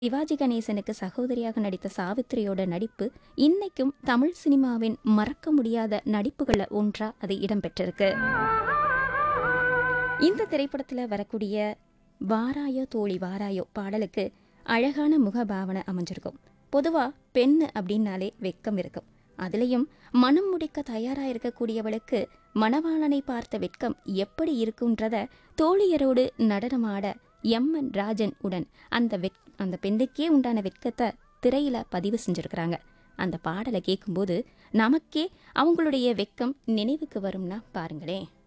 சிவாஜி கணேசனுக்கு சகோதரியாக நடித்த சாவித்திரியோட நடிப்பு இன்னைக்கும் தமிழ் சினிமாவின் மறக்க முடியாத நடிப்புகள்ல ஒன்றா அது இடம்பெற்றிருக்கு இந்த திரைப்படத்துல வரக்கூடிய வாராயோ தோழி வாராயோ பாடலுக்கு அழகான முகபாவனை அமைஞ்சிருக்கும் பொதுவா பெண்ணு அப்படின்னாலே வெக்கம் இருக்கும் அதுலயும் மனம் முடிக்க தயாரா இருக்கக்கூடியவளுக்கு மணவாளனை பார்த்த வெட்கம் எப்படி இருக்குன்றத தோழியரோடு நடனமாட எம் என் ராஜன் உடன் அந்த வெட் அந்த பெண்ணுக்கே உண்டான வெட்கத்தை திரையில பதிவு செஞ்சிருக்கிறாங்க அந்த பாடலை கேட்கும்போது நமக்கே அவங்களுடைய வெட்கம் நினைவுக்கு வரும்னா பாருங்களேன்